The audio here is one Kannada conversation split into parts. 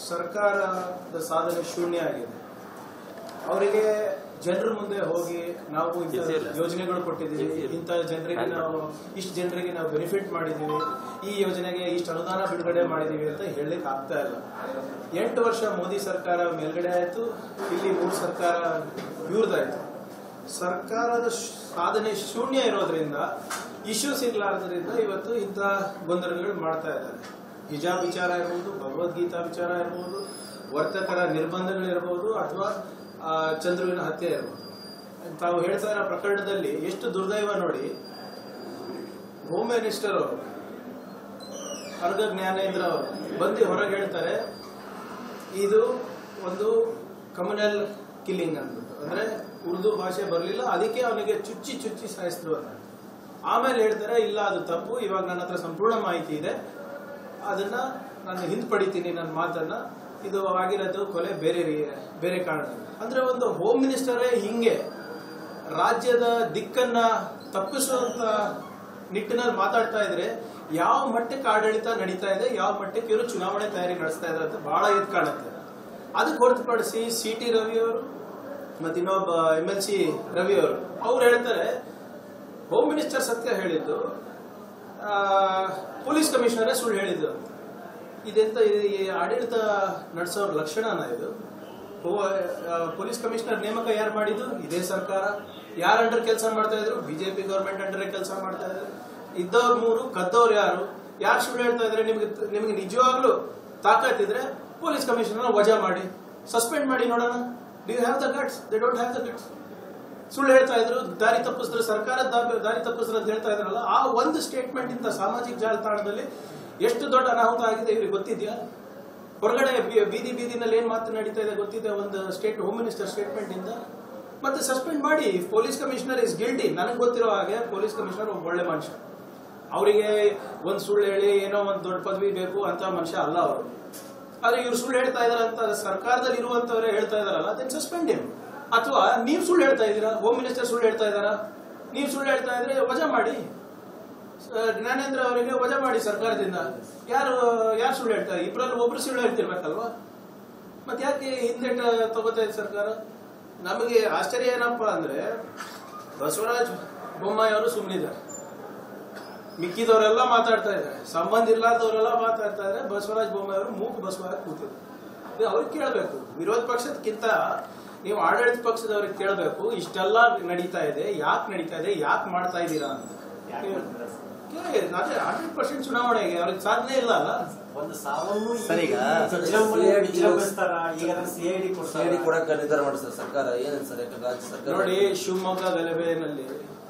ಸರ್ಕಾರದ ಸಾಧನೆ ಶೂನ್ಯ ಆಗಿದೆ ಅವರಿಗೆ ಜನರ ಮುಂದೆ ಹೋಗಿ ನಾವು ಇಂಥ ಯೋಜನೆಗಳು ಕೊಟ್ಟಿದ್ದೀವಿ ಇಂಥ ಜನರಿಗೆ ನಾವು ಇಷ್ಟು ಜನರಿಗೆ ನಾವು ಬೆನಿಫಿಟ್ ಮಾಡಿದ್ದೀವಿ ಈ ಯೋಜನೆಗೆ ಇಷ್ಟು ಅನುದಾನ ಬಿಡುಗಡೆ ಮಾಡಿದ್ದೀವಿ ಅಂತ ಹೇಳಲಿಕ್ಕೆ ಆಗ್ತಾ ಇಲ್ಲ ಎಂಟು ವರ್ಷ ಮೋದಿ ಸರ್ಕಾರ ಮೇಲ್ಗಡೆ ಆಯಿತು ಇಲ್ಲಿ ಮೂರು ಸರ್ಕಾರ ಇವ್ರದ್ದಾಯ್ತು ಸರ್ಕಾರದ ಶ್- ಸಾಧನೆ ಶೂನ್ಯ ಇರೋದ್ರಿಂದ ಇಶ್ಯೂಸ್ ಇರ್ಲಾರ್ದ್ರಿಂದ ಇವತ್ತು ಇಂಥ ಗೊಂದಲಗಳು ಮಾಡ್ತಾ ಇದ್ದಾರೆ ಹಿಜಾಬ್ ವಿಚಾರ ಇರ್ಬೋದು ಭಗವದ್ಗೀತಾ ವಿಚಾರ ಇರ್ಬೋದು ವರ್ತಕರ ನಿರ್ಬಂಧಗಳಿರ್ಬೋದು ಅಥವಾ ಆ, ಚಂದ್ರುವಿನ ಹತ್ಯೆ ಇರ್ಬೋದು ತಾವು ಹೇಳ್ತಾ ಇರೋ ಪ್ರಕರಣದಲ್ಲಿ ಎಷ್ಟು ದುರ್ದೈವ ನೋಡಿ ಹೋಮ್ ಮಿನಿಸ್ಟರ್ ಅವರು ಅರ್ಗ ಜ್ಞಾನೇಂದ್ರ ಅವರು ಬಂದು ಹೊರಗೆ ಹೇಳ್ತಾರೆ ಇದು ಒಂದು ಕಮ್ಯುನಲ್ ಕಿಲ್ಲಿಂಗ್ ಅಂದ್ಬಿಟ್ಟು ಅಂದ್ರೆ ಉರ್ದು ಭಾಷೆ ಬರಲಿಲ್ಲ ಅದಕ್ಕೆ ಅವನಿಗೆ ಚುಚ್ಚಿ ಚುಚ್ಚಿ ಸಾಯಿಸಿದ್ರು ಅಂತ ಆಮೇಲೆ ಹೇಳ್ತಾರೆ ಇಲ್ಲ ಅದು ತಪ್ಪು ಇವಾಗ ನನ್ನ ಹತ್ರ ಸಂಪೂರ್ಣ ಮಾಹಿತಿ ಇದೆ ಅದನ್ನ ನಾನು ಹಿಂದ್ಪಡಿತೀನಿ ನನ್ನ ಮಾತನ್ನ ಇದು ಆಗಿರೋದು ಕೊಲೆ ಬೇರೆ ರೀ- ಬೇರೆ ಕಾರಣ ಅಂದ್ರೆ ಒಂದು ಹೋಮ್ ಮಿನಿಸ್ಟರೇ ಹಿಂಗೆ ರಾಜ್ಯದ ದಿಕ್ಕನ್ನ ತಪ್ಪಿಸುವಂತ ನಿಟ್ಟಿನಲ್ಲಿ ಮಾತಾಡ್ತಾ ಇದ್ರೆ ಯಾವ ಮಟ್ಟಕ್ಕೆ ಆಡಳಿತ ನಡೀತಾ ಇದೆ ಯಾವ ಮಟ್ಟಕ್ಕೆ ಇವರು ಚುನಾವಣೆ ತಯಾರಿ ನಡೆಸ್ತಾ ಇದ್ದಾರೆ ಅಂತ ಬಹಳ ಎದ್ದು ಕಾಣುತ್ತೆ ಅದಕ್ಕೆ ಹೊರತುಪಡಿಸಿ ಸಿ ಟಿ ರವಿ ಅವರು ಮತ್ತೆ ಇನ್ನೊಬ್ಬ ಎಂ ಎಲ್ ಸಿ ರವಿ ಅವರು ಅವ್ರು ಹೇಳ್ತಾರೆ ಹೋಮ್ ಮಿನಿಸ್ಟರ್ ಸತ್ಯ ಹೇಳಿದ್ದು ಆ, ಪೊಲೀಸ್ ಕಮಿಷನರೇ ಸುಳ್ಳು ಹೇಳಿದ್ದು ಅಂತ ಇದೆಂತ ಈ ಆಡಳಿತ ನಡೆಸೋರ ಲಕ್ಷಣನ ಇದು ಹೋ- ಆ, ಪೊಲೀಸ್ ಕಮಿಷನರ್ ನೇಮಕ ಯಾರು ಮಾಡಿದ್ದು ಇದೇ ಸರ್ಕಾರ ಯಾರ ಅಂಡರ್ ಕೆಲಸ ಮಾಡ್ತಾ ಇದ್ರು ಬಿಜೆಪಿ ಗವರ್ಮೆಂಟ್ ಅಂಡರ್ ಕೆಲಸ ಮಾಡ್ತಾ ಇದ್ರು ಇದ್ದವ್ರು ಮೂರು ಕದ್ದವ್ರು ಯಾರು ಯಾರು ಸುಳ್ಳು ಹೇಳ್ತಾ ಇದ್ರೆ ನಿಮ್ಗೆ ನಿಮ್ಗೆ ನಿಜವಾಗ್ಲೂ ತಾಕತ್ತಿದ್ರೆ ಪೊಲೀಸ್ ಕಮಿಷನರ್ ವಜಾ ಮಾಡಿ ಸಸ್ಪೆಂಡ್ ಮಾಡಿ ನೋಡೋಣ do you have the guts they don't have the guts ಸುಳ್ಳು ಹೇಳ್ತಾ ಇದ್ರು ದಾರಿ ತಪ್ಪಿಸಿದ್ರು ಸರ್ಕಾರದ ದಾರಿ- ದಾರಿ ತಪ್ಪಿಸಿದ್ರು ಅಂತ ಹೇಳ್ತಾ ಇದ್ರಲ್ಲ ಆ ಒಂದು ಸ್ಟೇಟ್ಮೆಂಟ್ ಇಂದ ಸಾಮಾಜಿಕ ಜಾಲತಾಣದಲ್ಲಿ ಎಷ್ಟು ದೊಡ್ಡ ಅನಾಹುತ ಆಗಿದೆ ಇವ್ರಿಗೆ ಗೊತ್ತಿದ್ಯಾ ಹೊರಗಡೆ ಬಿ- ಬೀದಿ ಬೀದಿನಲ್ಲಿ ಏನ್ ಮಾತು ನಡೀತಾ ಇದೆ ಗೊತ್ತಿದೆ ಒಂದು ಸ್ಟೇಟ್ ಹೋಮ್ ಮಿನಿಸ್ಟರ್ ಸ್ಟೇಟ್ಮೆಂಟ್ ಇಂದ ಮತ್ತೆ ಸಸ್ಪೆಂಡ್ ಮಾಡಿ ಪೊಲೀಸ್ ಕಮಿಷನರ್ ಇಸ್ ಗಿಲ್ಟಿ ನನಗೆ ಗೊತ್ತಿರೋ ಹಾಗೆ ಪೊಲೀಸ್ ಕಮಿಷನರ್ ಒಬ್ಬ ಒಳ್ಳೆ ಮನುಷ್ಯ ಅವರಿಗೆ ಒಂದು ಸುಳ್ಳು ಹೇಳಿ ಏನೋ ಒಂದು ದೊಡ್ಡ ಪದವಿ ಬೇಕು ಅಂತ ಮನುಷ್ಯ ಅಲ್ಲ ಅವರು ಆದ್ರೆ ಇವ್ರು ಸುಳ್ಳು ಹೇಳ್ತಾ ಇದಾರೆ ಅಂತ ಸರ್ಕಾರದಲ್ಲಿ ಇರುವಂತವರೇ ಹೇಳ್ತಾ ಇದಾರಲ್ಲ ಅದನ್ನ ಸಸ್ಪೆಂಡ್ ಏನು ಅಥವಾ ನೀವು ಸುಳ್ಳು ಹೇಳ್ತಾ ಇದ್ದೀರಾ ಹೋಮ್ ಮಿನಿಸ್ಟರ್ ಸುಳ್ಳು ಹೇಳ್ತಾ ಇದ್ದಾರಾ ನೀವು ಸುಳ್ಳು ಹೇಳ್ತಾ ಇದ್ರೆ ವಜಾ ಮಾಡಿ ಸ- ಜ್ಞಾನೇಂದ್ರ ಅವರಿಗೆ ವಜಾ ಮಾಡಿ ಸರ್ಕಾರದಿಂದ ಯಾರು ಯಾರು ಸುಳ್ಳು ಹೇಳ್ತಾರೆ ಇಬ್ಬರಲ್ಲಿ ಒಬ್ರು ಸುಳ್ಳು ಹೇಳ್ತಿರ್ಬೇಕಲ್ವಾ ಮತ್ತೆ ಯಾಕೆ ಹಿಂದೆಟ ತಗೋತಾ ಇದೆ ಸರ್ಕಾರ ನಮಗೆ ಆಶ್ಚರ್ಯ ಏನಪ್ಪಾ ಅಂದ್ರೆ ಬಸವರಾಜ ಬೊಮ್ಮಾಯಿ ಅವರು ಸುಮ್ಮನಿದ್ದಾರೆ ಮಿಕ್ಕಿದವರೆಲ್ಲ ಮಾತಾಡ್ತಾ ಇದ್ದಾರೆ ಸಂಬಂಧ ಇಲ್ಲದವರೆಲ್ಲ ಮಾತಾಡ್ತಾ ಇದ್ದಾರೆ ಬಸವರಾಜ ಬೊಮ್ಮಾಯಿ ಅವರು ಮೂಕು ಬಸವರಾಜ ಕೂತಿದ್ರು ಇದು ಅವ್ರಿಗೆ ಕೇಳಬೇಕು ವಿರೋಧ ಪಕ್ಷದಕ್ಕಿಂತ ನೀವು ಆಡಳಿತ ಪಕ್ಷದವ್ರಿಗೆ ಕೇಳಬೇಕು ಇಷ್ಟೆಲ್ಲ ನಡೀತಾ ಇದೆ ಯಾಕೆ ನಡೀತಾ ಇದೆ ಯಾಕೆ ಮಾಡ್ತಾ ಇದ್ದೀರಾ ಅಂತ ಕೇಳಿ, ಅದೇ ಹಂಡ್ರೆಡ್ ಪರ್ಸೆಂಟ್ ಚುನಾವಣೆಗೆ ಅವ್ರಿಗೆ ಸಾಧನೆ ಇಲ್ಲ ಅಲ್ಲ ಒಂದು ಸಾವನ್ನು ಸರ್, ಈಗ ವಿಜೃಂಭಿಸ್ತಾರ ಈಗ ಸಿಐಡಿ ಸಿಐಡಿ ಕೊಡಕ್ಕೆ ನಿರ್ಧಾರ ಮಾಡಿ ಸರ್ ಸರ್ಕಾರ ಏನೇನು ಸರ್ ಯಾಕಂದ್ರೆ ರಾಜ್ಯ ಸರ್ಕಾರ ನೋಡಿ ಶಿವಮೊಗ್ಗ ಗಲಭೆಯಲ್ಲಿ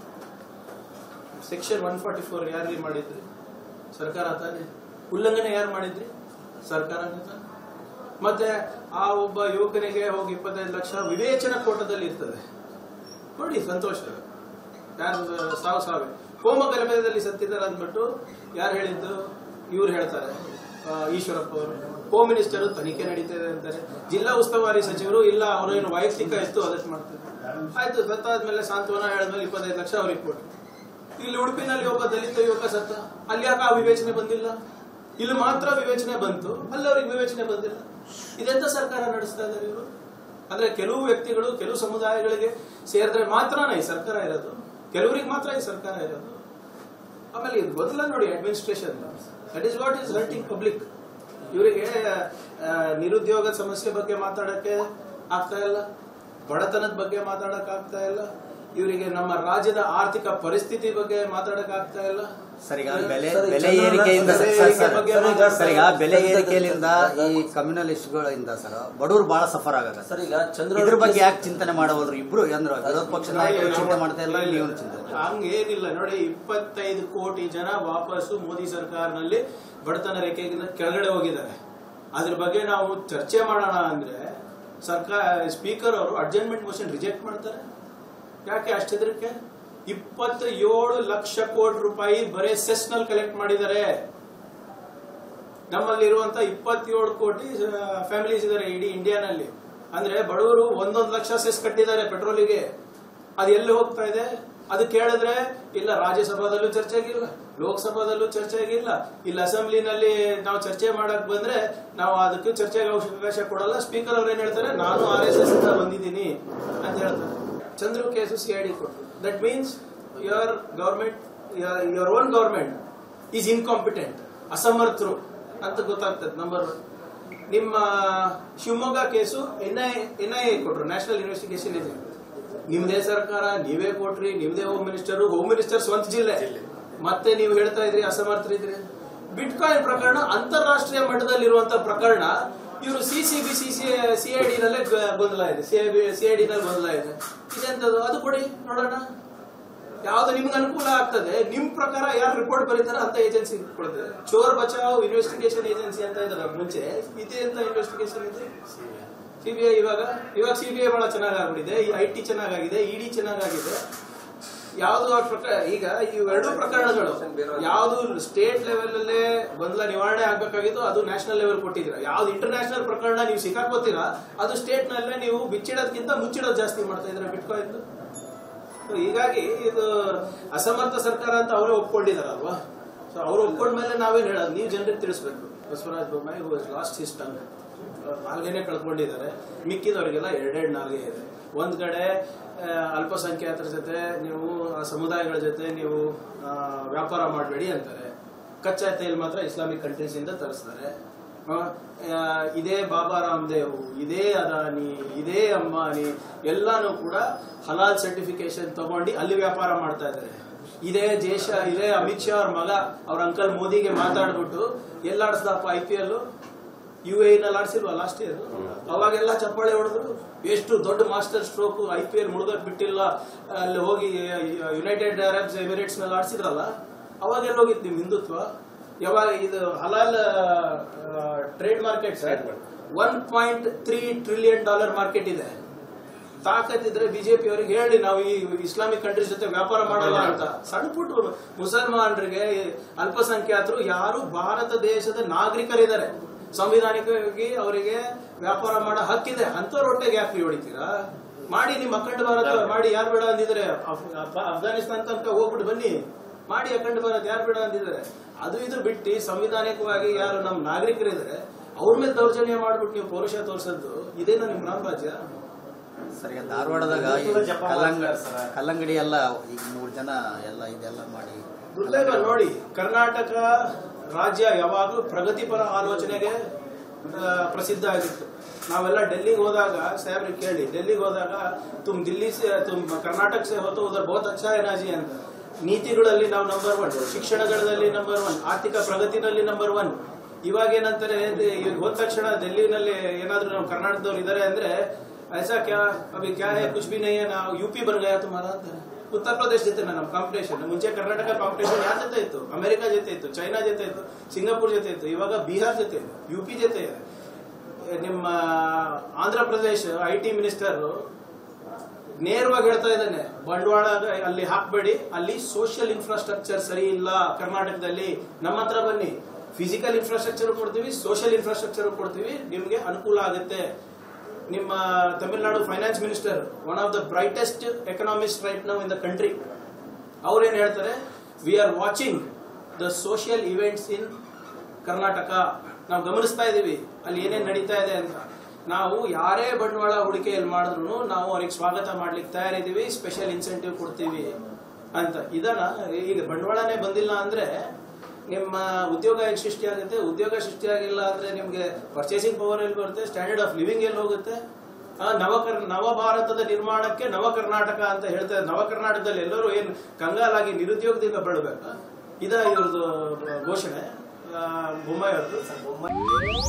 ಸೆಕ್ಷನ್ ಒನ್ ಫಾರ್ಟಿ ಫೋರ್ ಯಾರಿಗೆ ಮಾಡಿದ್ರಿ ಸರ್ಕಾರ ತಾನೆ ಉಲ್ಲಂಘನೆ ಯಾರು ಮಾಡಿದ್ರಿ ಸರ್ಕಾರನೇ ತಾನೆ ಮತ್ತೆ ಆ ಒಬ್ಬ ಯುವಕನಿಗೆ ಹೋಗಿ ಇಪ್ಪತ್ತೈದು ಲಕ್ಷ ವಿವೇಚನ ಕೋಟದಲ್ಲಿ ಇರ್ತದೆ ನೋಡಿ ಸಂತೋಷ ಯಾರು ಸಾವು ಸಾವೆ ಹೋಮ ಗಲಭೆಯಲ್ಲಿ ಸತ್ತಿದ್ದಾರೆ ಅಂದ್ಬಿಟ್ಟು ಯಾರು ಹೇಳಿದ್ದು ಇವ್ರು ಹೇಳ್ತಾರೆ ಆ, ಈಶ್ವರಪ್ಪ ಅವರು ಹೋಮ್ ಮಿನಿಸ್ಟರ್ ತನಿಖೆ ನಡೀತಾ ಇದೆ ಅಂತಾರೆ ಜಿಲ್ಲಾ ಉಸ್ತುವಾರಿ ಸಚಿವರು ಇಲ್ಲ ಅವರು ಏನು ವೈಯಕ್ತಿಕ ಇತ್ತು ಅದಕ್ಕೆ ಮಾಡ್ತಾರೆ ಆಯ್ತು ಸತ್ತಾದ್ಮೇಲೆ ಸಾಂತ್ವನ ಹೇಳಿದ್ಮೇಲೆ ಇಪ್ಪತ್ತೈದು ಲಕ್ಷ ಅವ್ರಿಗೆ ಕೊಟ್ಟು ಇಲ್ಲಿ ಉಡುಪಿನಲ್ಲಿ ಒಬ್ಬ ದಲಿತ ಯುವಕ ಸತ್ತ ಅಲ್ಲಿ ಯಾಕೆ ಆ ವಿವೇಚನೆ ಬಂದಿಲ್ಲ ಇಲ್ಲಿ ಮಾತ್ರ ವಿವೇಚನೆ ಬಂತು ಅಲ್ಲಿ ಅವ್ರಿಗೆ ವಿವೇಚನೆ ಬಂದಿಲ್ಲ ಇದೆಂತ ಸರ್ಕಾರ ನಡೆಸ್ತಾ ಇದ್ದಾರೆ ಇವರು ಅಂದ್ರೆ ಕೆಲವು ವ್ಯಕ್ತಿಗಳು ಕೆಲವು ಸಮುದಾಯಗಳಿಗೆ ಸೇರಿದ್ರೆ ಮಾತ್ರನೇ ಈ ಸರ್ಕಾರ ಇರೋದು ಕೆಲವರಿಗೆ ಮಾತ್ರ ಈ ಸರ್ಕಾರ ಇರೋದು ಆಮೇಲೆ ಇದು ಮೊದಲ ನೋಡಿ administration that is what is hurting public ಇವರಿಗೆ ನಿರುದ್ಯೋಗ ಸಮಸ್ಯೆ ಬಗ್ಗೆ ಮಾತಾಡಕ್ಕೆ ಆಗ್ತಾ ಇಲ್ಲ ಬಡತನದ ಬಗ್ಗೆ ಮಾತಾಡಕ್ ಆಗ್ತಾ ಇಲ್ಲ ಇವರಿಗೆ ನಮ್ಮ ರಾಜ್ಯದ ಆರ್ಥಿಕ ಪರಿಸ್ಥಿತಿ ಬಗ್ಗೆ ಮಾತಾಡಕ್ ಆಗ್ತಾ ಇಲ್ಲ ಸರ್ ಈಗ ಬೆಲೆ ಸರ್, ಈ ಬೆಲೆ ಚಂದ್ರನ ಏರಿಕೆಯಿಂದ ಬೆಲೆ ಸರ್, ಏರಿಕೆ ಸರ್, ಬಗ್ಗೆ ಸರ್, ಈಗ- ಮಾತಾಡ್ತಾ ಸರ್ ಈಗ ಬೆಲೆ ಇದ್ದಾರೆ. ಏರಿಕೆಯಿಂದ ಈ ಕಮ್ಯುನಲಿಸ್ಟ್ಗಳಿಂದ ಸರ್ ಬಡವರು ಬಹಳ ಸಫರ್ ಆಗತ್ತೆ ಸರ್ ಈಗ ಚಂದ್ರ ಇದ್ರ ಬಗ್ಗೆ ಯಾಕೆ ಚಿಂತನೆ ಮಾಡವಲ್ರು ಇಬ್ರು ಅಂದ್ರೆ ವಿರೋಧ ಪಕ್ಷ ನಾಯಕರು ಚಿಂತೆ ಮಾಡ್ತಾ ಇಲ್ಲ ನೀವು ಚಿಂತೆ ಮಾಡ್ತಾ ಇಲ್ಲ. ಹಂಗೇನಿಲ್ಲ ನೋಡಿ ಇಪ್ಪತ್ತೈದು ಕೋಟಿ ಜನ ವಾಪಸ್ಸು ಮೋದಿ ಸರ್ಕಾರನಲ್ಲಿ ಬಡತನ ರೇಖೆಗಿಂತ ಕೆಳಗಡೆ ಹೋಗಿದ್ದಾರೆ ಅದ್ರ ಬಗ್ಗೆ ನಾವು ಚರ್ಚೆ ಮಾಡೋಣ ಅಂದ್ರೆ ಸರ್ಕಾರ ಸ್ಪೀಕರ್ ಅವರು ಅಡ್ಜಸ್ಟ್ಮೆಂಟ್ ಮೋಷನ್ ರಿಜೆಕ್ಟ್ ಮಾಡ್ತಾರೆ ಯಾಕೆ ಅಷ್ಟಿದ್ರಕ್ಕೆ ಇಪ್ಪತ್ತ ಏಳು ಲಕ್ಷ ಕೋಟಿ ರೂಪಾಯಿ ಬರೀ ಸೆಸ್ ನಲ್ಲಿ ಕಲೆಕ್ಟ್ ಮಾಡಿದ್ದಾರೆ ನಮ್ಮಲ್ಲಿರುವಂತ ಇಪ್ಪತ್ತೇಳು ಕೋಟಿ ಫ್ಯಾಮಿಲೀಸ್ ಇದಾರೆ ಇಡೀ ಇಂಡಿಯಾನಲ್ಲಿ ಅಂದ್ರೆ ಬಡವರು ಒಂದೊಂದು ಲಕ್ಷ ಸೆಸ್ ಕಟ್ಟಿದ್ದಾರೆ ಪೆಟ್ರೋಲಿಗೆ ಅದು ಎಲ್ಲಿ ಹೋಗ್ತಾ ಇದೆ ಅದು ಕೇಳಿದ್ರೆ ಇಲ್ಲ ರಾಜ್ಯಸಭಾದಲ್ಲೂ ಚರ್ಚೆಗಿಲ್ಲ ಲೋಕಸಭಾದಲ್ಲೂ ಚರ್ಚೆಗಿಲ್ಲ ಇಲ್ಲ ಅಸೆಂಬ್ಲಿನಲ್ಲಿ ನಾವು ಚರ್ಚೆ ಮಾಡಕ್ ಬಂದ್ರೆ ನಾವು ಅದಕ್ಕೆ ಚರ್ಚೆಗೆ ಅವಕಾಶ ಕೊಡಲ್ಲ ಸ್ಪೀಕರ್ ಅವ್ರು ಏನ್ ಹೇಳ್ತಾರೆ ನಾನು ಆರ್ ಎಸ್ ಎಸ್ ಇಂದ ಬಂದಿದ್ದೀನಿ ಅಂತ ಹೇಳ್ತಾರೆ Chandru case C I D ಕೊಟ್ಟು that means your government your own government is incompetent ಅಸಮರ್ಥರು ಅಂತ ಗೊತ್ತಾಗ್ತದೆ ನಂಬರ್ ಒನ್ ನಿಮ್ಮ Shivamogga case N I N I ಕೊಟ್ರು ನ್ಯಾಷನಲ್ ಇನ್ವೆಸ್ಟಿಗೇಷನ್ ಏಜೆನ್ಸಿ ನಿಮ್ದೇ ಸರ್ಕಾರ ನೀವೇ ಕೊಟ್ರಿ ನಿಮ್ದೇ ಹೋಮ್ ಮಿನಿಸ್ಟರ್ ಹೋಮ್ ಮಿನಿಸ್ಟರ್ ಸ್ವಂತ ಜಿಲ್ಲೆ ಮತ್ತೆ ನೀವು ಹೇಳ್ತಾ ಇದ್ರಿ ಅಸಮರ್ಥರಿದ್ರಿ ಬಿಟ್ಕಾಯಿನ್ ಪ್ರಕರಣ ಅಂತಾರಾಷ್ಟ್ರೀಯ ಮಟ್ಟದಲ್ಲಿರುವಂತ ಪ್ರಕರಣ ಇವರು C C B C C I D ನಲ್ಲೇ ಗ- ಗೊಂದಲ ಇದೆ C I B C I D ನಲ್ಲಿ ಗೊಂದಲ ಇದೆ ಇದೆಂತದ್ದು ಅದು ಕೊಡಿ ನೋಡೋಣ ಯಾವ್ದು ನಿಮ್ಗೆ ಅನುಕೂಲ ಆಗ್ತದೆ ನಿಮ್ ಪ್ರಕಾರ ಯಾರು ರಿಪೋರ್ಟ್ ಬರೀತಾರೆ ಅಂತ ಏಜೆನ್ಸಿ ಕೊಡ್ತದೆ ಚೋರ್ ಬಚಾವ್ ಇನ್ವೆಸ್ಟಿಗೇಷನ್ ಏಜೆನ್ಸಿ ಅಂತ ಇದಾರೆ ಮುಂಚೆ ಇದೇ ಅಂತ ಇನ್ವೆಸ್ಟಿಗೇಷನ್ ಇದೆ ಸಿಬಿಐ ಇವಾಗ ಇವಾಗ ಸಿಬಿಐ ಬಹಳ ಚೆನ್ನಾಗಾಗ್ಬಿಟ್ಟಿದೆ ಈ ಐ ಟಿ ಚೆನ್ನಾಗಾಗಿದೆ ಇಡಿ ಚೆನ್ನಾಗಾಗಿದೆ ಯಾವುದು ಆ ಪ್ರಕಾರ ಈಗ ಇವೆರಡು ಪ್ರಕರಣಗಳು ಯಾವುದು ಸ್ಟೇಟ್ ಲೆವೆಲ್ ಅಲ್ಲೇ ಗೊಂದಲ ನಿವಾರಣೆ ಆಗ್ಬೇಕಾಗಿತ್ತು ಅದು ನ್ಯಾಷನಲ್ ಲೆವೆಲ್ ಕೊಟ್ಟಿದ್ದೀರಾ ಯಾವ್ದು ಇಂಟರ್ನ್ಯಾಷನಲ್ ಪ್ರಕರಣ ನೀವು ಸಿಕ್ಕಾಕೋತೀರಾ ಅದು ಸ್ಟೇಟ್ ನಲ್ಲೇ ನೀವು ಬಿಚ್ಚಿಡೋದಕ್ಕಿಂತ ಮುಚ್ಚಿಡೋದು ಜಾಸ್ತಿ ಮಾಡ್ತಾ ಇದ್ರೆ ಬಿಟ್ಕಾಯಿನ್ So ಹೀಗಾಗಿ ಇದು ಅಸಮರ್ಥ ಸರ್ಕಾರ ಅಂತ ಅವರೇ ಒಪ್ಕೊಂಡಿದಾರಲ್ವಾ ಸೊ ಅವ್ರು ಒಪ್ಕೊಂಡ್ಮೇಲೆ ನಾವೇನ್ ಹೇಳೋದು ನೀವು ಜನರಿಗೆ ತಿಳಿಸ್ಬೇಕು Basavaraja Bommai who lost his tongue ನಾಲ್ಗೆನೆ ಕಳ್ಕೊಂಡಿದ್ದಾರೆ ಮಿಕ್ಕಿದವರಿಗೆಲ್ಲ ಎರಡೆರಡು ನಾಲ್ಗೆ ಇದೆ ಒಂದ್ ಕಡೆ ಆ, ಅಲ್ಪಸಂಖ್ಯಾತರ ಜೊತೆ ನೀವು ಆ ಸಮುದಾಯಗಳ ಜೊತೆ ನೀವು ಆ, ವ್ಯಾಪಾರ ಮಾಡಬೇಡಿ ಅಂತಾರೆ ಕಚ್ಚಾ ತೈಲ್ ಮಾತ್ರ ಇಸ್ಲಾಮಿಕ್ ಕಂಟ್ರೀಸ್ ಇಂದ ತರಿಸ್ತಾರೆ ಆ, ಆ, ಇದೇ ಬಾಬಾ ರಾಮದೇವ್ ಇದೇ ಅದಾನಿ ಇದೇ ಅಂಬಾನಿ ಎಲ್ಲಾನು ಕೂಡ ಹಲಾಲ್ ಸರ್ಟಿಫಿಕೇಶನ್ ತಗೊಂಡು ಅಲ್ಲಿ ವ್ಯಾಪಾರ ಮಾಡ್ತಾ ಇದ್ದಾರೆ ಇದೇ ದೇಶ ಇದೇ ಅಮಿತ್ ಶಾ ಅವ್ರ ಮಗ ಅವ್ರ ಅಂಕಲ್ ಮೋದಿಗೆ ಮಾತಾಡ್ಬಿಟ್ಟು ಎಲ್ಲಾಡಿಸ್ದಪ್ಪ I P L U A ನಲ್ಲಿ ಆಡ್ಸಿಲ್ವಾ ಲಾಸ್ಟ್ ಇಯರ್ ಅವಾಗೆಲ್ಲ ಚಪ್ಪಾಳೆ ಹೊಡೆದ್ರು ಎಷ್ಟು ದೊಡ್ಡ master stroke I P L ಮುಳುಗಕ್ ಬಿಟ್ಟಿಲ್ಲ ಅಲ್ಲಿ ಹೋಗಿ ಯುನೈಟೆಡ್ ಅರಬ್ಸ್ ಎಮಿರೇಟ್ಸ್ ನಲ್ಲಿ ಆಡ್ಸಿದ್ರಲ್ಲ ಅವಾಗೆಲ್ಲ ಹೋಗಿತ್ತು ನಿಮ್ ಹಿಂದುತ್ವ ಯಾವಾಗ ಇದು ಹಲಾಲ್ trade market one point three trillion dollar market ಇದೆ ತಾಕತ್ತಿದ್ರೆ ಬಿಜೆಪಿ ಅವರಿಗೆ ಹೇಳಿ ನಾವು ಈ ಇಸ್ಲಾಮಿಕ್ ಕಂಟ್ರೀಸ್ ಜೊತೆ ವ್ಯಾಪಾರ ಮಾಡಲ್ಲ ಅಂತ ಸಣ್ಣ ಪುಟ್ಟ ಮುಸಲ್ಮಾನರಿಗೆ ಅಲ್ಪಸಂಖ್ಯಾತರು ಯಾರು ಭಾರತ ದೇಶದ ನಾಗರಿಕರಿದ್ದಾರೆ ಸಂವಿಧಾನಿಕವಾಗಿ ಅವರಿಗೆ ವ್ಯಾಪಾರ ಮಾಡೋ ಹಕ್ಕಿದೆ ಅಂತವ್ರ ಹೊಟ್ಟೆಗೆ ಯಾಕೆ ನೀವು ಹೊಡಿತೀರಾ ಮಾಡಿ ನಿಮ್ಮ ಅಖಂಡ ಭಾರತ ಮಾಡಿ ಯಾರು ಬೇಡ ಅಂದಿದ್ರೆ ಅಫ್- ಅಫ್- ಅಫ್ಘಾನಿಸ್ತಾನ ತನಕ ಹೋಗ್ಬಿಟ್ಟು ಬನ್ನಿ ಮಾಡಿ ಅಖಂಡ ಭಾರತ ಯಾರು ಬೇಡ ಅಂದಿದ್ದಾರೆ ಅದು ಇದು ಬಿಟ್ಟು ಸಂವಿಧಾನಿಕವಾಗಿ ಯಾರು ನಮ್ಮ ನಾಗರಿಕರಿದ್ದಾರೆ ಅವ್ರ ಮೇಲೆ ದೌರ್ಜನ್ಯ ಮಾಡ್ಬಿಟ್ಟು ನೀವು ಪೌರುಷ ತೋರಿಸೋದು ಇದೇನೋ ನಿಮ್ ರಾಮರಾಜ್ಯ ಸರ್ ಈಗ ಧಾರವಾಡದಾಗ ಈ ಇವತ್ತು ಜಪ ಕಲ್ಲಂಗ ಮಾಡ್ತಾರೆ ಸರ್. ಕಲ್ಲಂಗಡಿ ಎಲ್ಲ ಈಗ ನೂರು ಜನ ಎಲ್ಲ ಇದೆಲ್ಲ ಮಾಡಿ ದುರ್ದೈವ ನೋಡಿ ಕರ್ನಾಟಕ ರಾಜ್ಯ ಯಾವಾಗಲೂ ಪ್ರಗತಿಪರ ಆಲೋಚನೆಗೆ ಆ, ಪ್ರಸಿದ್ಧ ಆಗಿತ್ತು ನಾವೆಲ್ಲ ಡೆಲ್ಲಿಗೆ ಹೋದಾಗ ಸಾಹೇಬ್ರಿಗೆ ಕೇಳಿ ಡೆಲ್ಲಿಗೆ ಹೋದಾಗ ತುಮ್ ದಿಲ್ಲಿ ಸೆ ತುಮ್ ಕರ್ನಾಟಕ ಸೆ ಹೋತು ಉದರ್ ಬಹುತ್ ಅಚ್ಚಾ है ना जी ಅಂತ ನೀತಿಗಳಲ್ಲಿ ನಾವು ನಂಬರ್ ಒನ್ ಶಿಕ್ಷಣಗಳಲ್ಲಿ ನಂಬರ್ ಒನ್ ಆರ್ಥಿಕ ಪ್ರಗತಿನಲ್ಲಿ ನಂಬರ್ ಒನ್ ಇವಾಗ ಏನಂತಾರೆ ದೆ- ಈಗ ಹೋದ ತಕ್ಷಣ ಡೆಲ್ಲಿನಲ್ಲಿ ಏನಾದ್ರೂ ನಾವು ಕರ್ನಾಟಕದವ್ರು ಇದಾರೆ ಅಂದ್ರೆ ಐಸಾ ಕ್ಯಾ ಅಭಿ ಕ್ಯಾ ಹೇ ಕುಚ್ ಬಿ ನಹೀ ಹೈ ನಾವು ಯು ಪಿ ಬನ್ ಗಯಾ ತುಮಾರ ಅಂತಾರೆ ಉತ್ತರ ಪ್ರದೇಶ ಜೊತೆ ನಮ್ಮ ಕಾಂಪಿಟೇಷನ್ ಮುಂಚೆ ಕರ್ನಾಟಕ ಕಾಂಪಿಟೇಷನ್ ಯಾರ ಜೊತೆ ಇತ್ತು ಅಮೆರಿಕ ಜೊತೆ ಇತ್ತು ಚೈನಾ ಜೊತೆ ಇತ್ತು ಸಿಂಗಾಪುರ್ ಜೊತೆ ಇತ್ತು ಇವಾಗ ಬಿಹಾರ್ ಜೊತೆ ಇದೆ ಯು ಪಿ ಜೊತೆ ಇದೆ ನಿಮ್ಮ ಆಂಧ್ರ ಪ್ರದೇಶ ಐ ಟಿ ಮಿನಿಸ್ಟರ್ ನೇರವಾಗಿ ಹೇಳ್ತಾ ಇದ್ದಾನೆ ಬಂಡವಾಳ ಅಲ್ಲಿ ಹಾಕ್ಬೇಡಿ ಅಲ್ಲಿ ಸೋಷಿಯಲ್ ಇನ್ಫ್ರಾಸ್ಟ್ರಕ್ಚರ್ ಸರಿ ಇಲ್ಲ ಕರ್ನಾಟಕದಲ್ಲಿ ನಮ್ಮ ಹತ್ರ ಬನ್ನಿ ಫಿಸಿಕಲ್ ಇನ್ಫ್ರಾಸ್ಟ್ರಕ್ಚರ್ ಕೊಡ್ತೀವಿ ಸೋಷಿಯಲ್ ಇನ್ಫ್ರಾಸ್ಟ್ರಕ್ಚರ್ ಕೊಡ್ತೀವಿ ನಿಮ್ಗೆ ಅನುಕೂಲ ಆಗುತ್ತೆ ನಿಮ್ಮ Tamil Nadu finance minister one of the brightest economist right now in the country ಅವ್ರೇನ್ ಹೇಳ್ತಾರೆ we are watching the social events in Karnataka ನಾವು ಗಮನಿಸ್ತಾ ಇದೀವಿ ಅಲ್ಲಿ ಏನೇನ್ ನಡೀತಾ ಇದೆ ಅಂತ ನಾವು ಯಾರೇ ಬಂಡವಾಳ ಹೂಡಿಕೆಯಲ್ಲಿ ಮಾಡಿದ್ರು ನಾವು ಅವ್ರಿಗೆ ಸ್ವಾಗತ ಮಾಡ್ಲಿಕ್ಕೆ ತಯಾರಿದೀವಿ ಸ್ಪೆಷಲ್ ಇನ್ಸೆಂಟಿವ್ ಕೊಡ್ತೀವಿ ಅಂತ ಇದನ್ನ ಈಗ ಬಂಡವಾಳನೇ ಬಂದಿಲ್ಲ ಅಂದ್ರೆ ನಿಮ್ಮ ಉದ್ಯೋಗ ಹೇಗೆ ಸೃಷ್ಟಿ ಆಗುತ್ತೆ ಉದ್ಯೋಗ ಸೃಷ್ಟಿ ಆಗಿಲ್ಲ ಅಂದ್ರೆ ನಿಮ್ಗೆ ಪರ್ಚೇಸಿಂಗ್ ಪವರ್ ಎಲ್ಲಿ ಬರುತ್ತೆ ಸ್ಟ್ಯಾಂಡರ್ಡ್ ಆಫ್ ಲಿವಿಂಗ್ ಎಲ್ಲಿ ಹೋಗುತ್ತೆ ಆ ನವ ಕರ್ ನವ ಭಾರತದ ನಿರ್ಮಾಣಕ್ಕೆ ನವ ಕರ್ನಾಟಕ ಅಂತ ಹೇಳ್ತಾರೆ ನವ ಕರ್ನಾಟಕದಲ್ಲಿ ಎಲ್ಲರೂ ಏನು ಕಂಗಾಲಾಗಿ ನಿರುದ್ಯೋಗದಿಂದ ಬೆಳಬೇಕಾ ಇದ ಇವ್ರದ್ದು ಘೋಷಣೆ ಆ, ಬೊಮ್ಮಾಯಿ ಅವ್ರದ್ದು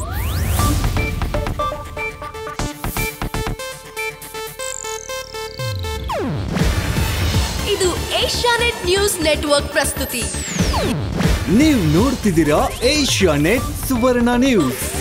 ಇದು ಏಷ್ಯಾನೆಟ್ ನ್ಯೂಸ್ ನೆಟ್ವರ್ಕ್ ಪ್ರಸ್ತುತಿ ನೀವು ನೋಡ್ತಿದ್ದೀರಾ ಏಷ್ಯಾ ನೆಟ್ ಸುವರ್ಣ ನ್ಯೂಸ್